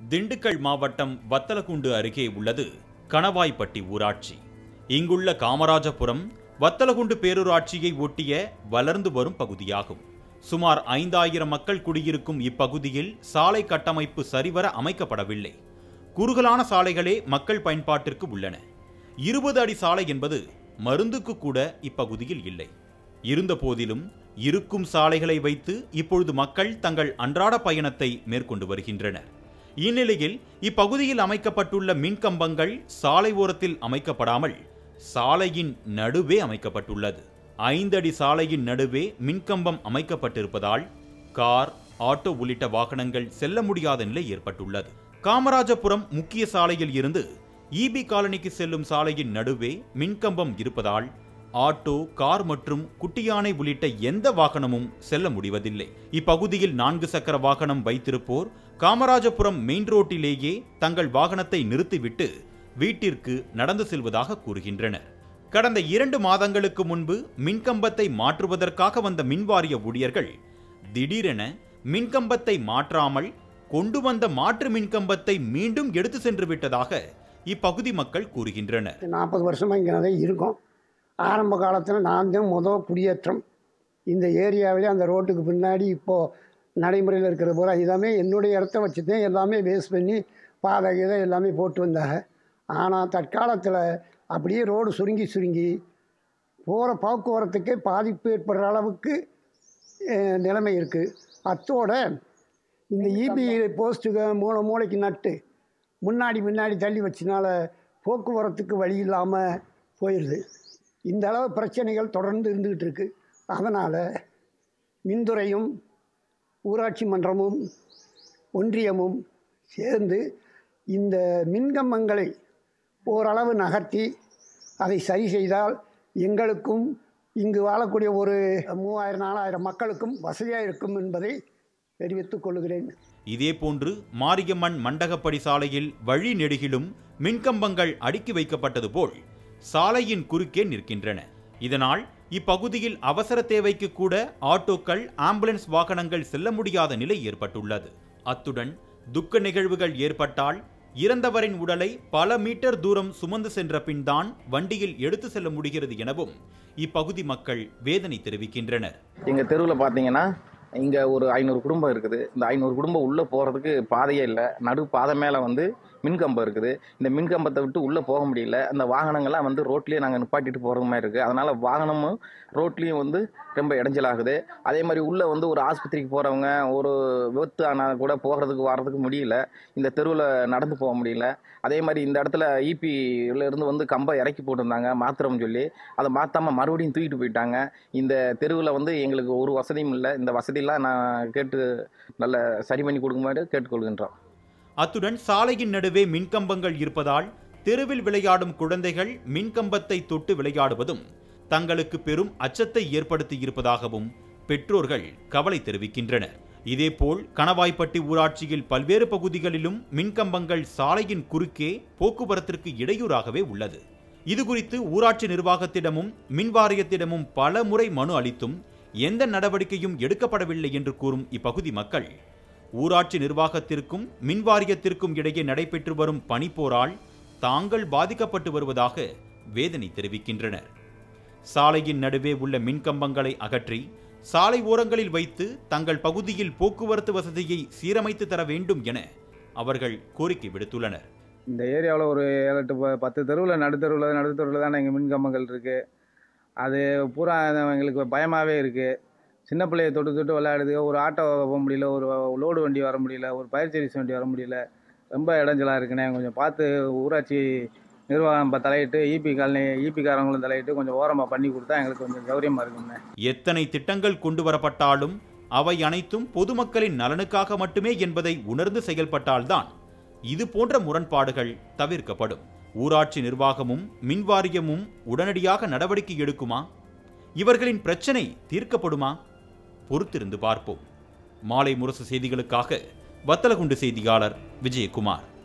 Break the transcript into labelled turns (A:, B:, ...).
A: திண்டுக்கல் மாவட்டம் வத்தலகுண்டு அருகே உள்ளது கணவாய்ப்பட்டி ஊராட்சி இங்குள்ள காமராஜபுரம் வத்தலகுண்டு பேரூராட்சியை ஒட்டிய வளர்ந்து வரும் பகுதியாகும் சுமார் ஐந்தாயிரம் மக்கள் குடியிருக்கும் இப்பகுதியில் சாலை கட்டமைப்பு சரிவர அமைக்கப்படவில்லை குறுகலான சாலைகளே மக்கள் பயன்பாட்டிற்கு உள்ளன இருபது அடி சாலை என்பது மருந்துக்கு கூட இப்பகுதியில் இல்லை இருந்த போதிலும் இருக்கும் சாலைகளை வைத்து இப்பொழுது மக்கள் தங்கள் அன்றாட பயணத்தை மேற்கொண்டு வருகின்றனர் இந்நிலையில் இப்பகுதியில் அமைக்கப்பட்டுள்ள மின்கம்பங்கள் சாலை ஓரத்தில் அமைக்கப்படாமல் சாலையின் நடுவே அமைக்கப்பட்டுள்ளது ஐந்தடி சாலையின் நடுவே மின்கம்பம் அமைக்கப்பட்டிருப்பதால் கார் ஆட்டோ உள்ளிட்ட வாகனங்கள் செல்ல முடியாத நிலை ஏற்பட்டுள்ளது காமராஜபுரம் முக்கிய சாலையில் இருந்து ஈபி காலனிக்கு செல்லும் சாலையின் நடுவே மின்கம்பம் இருப்பதால் ஆட்டோ கார் மற்றும் குட்டியானை உள்ளிட்ட எந்த வாகனமும் செல்ல முடிவதில்லை இப்பகுதியில் நான்கு சக்கர வாகனம் வைத்திருப்போர் காமராஜபுரம் மெயின் ரோட்டிலேயே தங்கள் வாகனத்தை நிறுத்திவிட்டு வீட்டிற்கு நடந்து செல்வதாக கூறுகின்றனர் கடந்த இரண்டு மாதங்களுக்கு முன்பு மின்கம்பத்தை மாற்றுவதற்காக வந்த மின்வாரிய ஊழியர்கள் திடீரென மின்கம்பத்தை மாற்றாமல் கொண்டு வந்த மாற்று மின்கம்பத்தை மீண்டும் எடுத்து சென்று விட்டதாக இப்பகுதி மக்கள் கூறுகின்றனர்
B: நாற்பது வருஷமாக இங்கே தான் இருக்கோம் ஆரம்ப காலத்தில் நான் தான் முதல் குடியேற்றம் இந்த ஏரியாவிலே அந்த ரோட்டுக்கு பின்னாடி இப்போது நடைமுறையில் இருக்கிற பூரா இதாமே என்னுடைய இடத்த வச்சு தான் எல்லாமே வேஸ்ட் பண்ணி பாதை இதை எல்லாமே போட்டு வந்தாங்க ஆனால் தற்காலத்தில் அப்படியே ரோடு சுருங்கி சுருங்கி போகிற போக்குவரத்துக்கே பாதிப்பு ஏற்படுற அளவுக்கு அஹ், நிலைமை இருக்குது அத்தோட இந்த இபி போஸ்ட்டுக்கு மூளை மூளைக்கு நட்டு முன்னாடி முன்னாடி தள்ளி வச்சனால போக்குவரத்துக்கு வழி இல்லாமல் போயிடுது இந்த அளவு பிரச்சனைகள் தொடர்ந்து இருந்துக்கிட்டு இருக்கு அதனால் மின்துறையும் ஊராட்சி மன்றமும் ஒன்றியமும் சேர்ந்து இந்த மின்கம்பங்களை ஓரளவு நகர்த்தி அதை சரி செய்தால் எங்களுக்கும் இங்கு வாழக்கூடிய ஒரு மூவாயிரம் நாலாயிரம் மக்களுக்கும் வசதியாக இருக்கும் என்பதை தெரிவித்துக் கொள்கிறேன்
A: இதேபோன்று மாரியம்மன் மண்டகப்படி சாலையில் வழி நெடுகிலும் மின்கம்பங்கள் அடுக்கி வைக்கப்பட்டது போல் சாலையின் குறுக்கே நிற்கின்றன இதனால் இப்பகுதியில் அவசர தேவைக்கு கூட ஆட்டோக்கள் ஆம்புலன்ஸ் வாகனங்கள் செல்ல முடியாத நிலை ஏற்பட்டுள்ளது அத்துடன் துக்க நிகழ்வுகள் ஏற்பட்டால் இறந்தவரின் உடலை பல மீட்டர் தூரம் சுமந்து சென்ற பின்தான் வண்டியில் எடுத்து செல்ல முடிகிறது எனவும் இப்பகுதி மக்கள் வேதனை தெரிவிக்கின்றனர்
C: எங்கள் தெருவில் பார்த்தீங்கன்னா இங்கே ஒரு ஐநூறு குடும்பம் இருக்குது இந்த ஐநூறு குடும்பம் உள்ளே போகிறதுக்கு பாதையே இல்லை நடு பாதை மேலே வந்து மின்கம்பம் இருக்குது இந்த மின்கம்பத்தை விட்டு உள்ளே போக முடியல அந்த வாகனங்கள்லாம் வந்து ரோட்லேயே நாங்கள் நிப்பாட்டிட்டு போகிறது மாதிரி இருக்குது அதனால் வாகனமும் ரோட்லேயும் வந்து ரொம்ப இடைஞ்சலாகுது அதே மாதிரி உள்ளே வந்து ஒரு ஆஸ்பத்திரிக்கு போகிறவங்க ஒரு விபத்து ஆனால் கூட போகிறதுக்கு வர்றதுக்கு முடியல இந்த தெருவில் நடந்து போக முடியல அதே மாதிரி இந்த இடத்துல ஈபியில் இருந்து வந்து கம்பை இறக்கி போட்டிருந்தாங்க மாத்திரம் சொல்லி அதை மாற்றாமல் மறுபடியும் தூக்கிட்டு போயிட்டாங்க இந்த தெருவில் வந்து எங்களுக்கு ஒரு வசதியும் இல்லை இந்த வசதியெல்லாம் நான் கேட்டு நல்ல சரி பண்ணி கொடுக்குமாறு கேட்டுக்கொள்கின்றோம்
A: அத்துடன் சாலையின் நடுவே மின்கம்பங்கள் இருப்பதால் தெருவில் விளையாடும் குழந்தைகள் மின்கம்பத்தை தொட்டு விளையாடுவதும் தங்களுக்கு பெரும் அச்சத்தை ஏற்படுத்தி இருப்பதாகவும் பெற்றோர்கள் கவலை தெரிவிக்கின்றனர் இதேபோல் கணவாய்ப்பட்டி ஊராட்சியில் பல்வேறு பகுதிகளிலும் மின்கம்பங்கள் சாலையின் குறுக்கே போக்குவரத்திற்கு இடையூறாகவே உள்ளது இதுகுறித்து ஊராட்சி நிர்வாகத்திடமும் மின் வாரியத்திடமும் பல முறை மனு அளித்தும் எந்த நடவடிக்கையும் எடுக்கப்படவில்லை என்று கூறும் இப்பகுதி மக்கள் ஊராட்சி நிர்வாகத்திற்கும் மின் வாரியத்திற்கும் இடையே நடைபெற்று வரும் பனிப்போரால் தாங்கள் பாதிக்கப்பட்டு வருவதாக வேதனை தெரிவிக்கின்றனர் சாலையின் நடுவே உள்ள மின்கம்பங்களை அகற்றி சாலை ஓரங்களில் வைத்து தங்கள் பகுதியில் போக்குவரத்து வசதியை சீரமைத்து தர வேண்டும் என அவர்கள் கோரிக்கை விடுத்துள்ளனர்
D: இந்த ஏரியாவில் ஒரு ஏழு எட்டு ப- பத்து தெருவில் நடுத்தெருவில் நடுத்தெருவில் தானே எங்கள் மின்கம்பங்கள் இருக்குது அது பூரா எங்களுக்கு பயமாகவே இருக்குது சின்ன பிள்ளைய தொட்டு தொட்டு விளையாடுது ஒரு ஆட்டோ போக முடியல ஒரு லோடு வண்டி வர முடியல ஒரு பயிர் சர்வீஸ் வண்டி வர முடியல ரொம்ப இடைஞ்சலாக இருக்குண்ணே கொஞ்சம் பார்த்து ஊராட்சி நிர்வாகம் இப்போ தலையிட்டு ஈபி காலனி ஈபி காரங்களும் தலையிட்டு கொஞ்சம் ஓரமாக பண்ணி கொடுத்தா எங்களுக்கு கொஞ்சம் சௌரியமாக இருக்குண்ணே
A: எத்தனை திட்டங்கள் கொண்டு வரப்பட்டாலும் அவை அனைத்தும் பொதுமக்களின் நலனுக்காக மட்டுமே என்பதை உணர்ந்து செயல்பட்டால்தான் இது போன்ற முரண்பாடுகள் தவிர்க்கப்படும் ஊராட்சி நிர்வாகமும் மின்வாரியமும் உடனடியாக நடவடிக்கை எடுக்குமா இவர்களின் பிரச்சனை தீர்க்கப்படுமா பொறுத்திருந்து பார்ப்போம் மாலை முரசு செய்திகளுக்காக வத்தலகுண்டு செய்தியாளர் விஜயகுமார்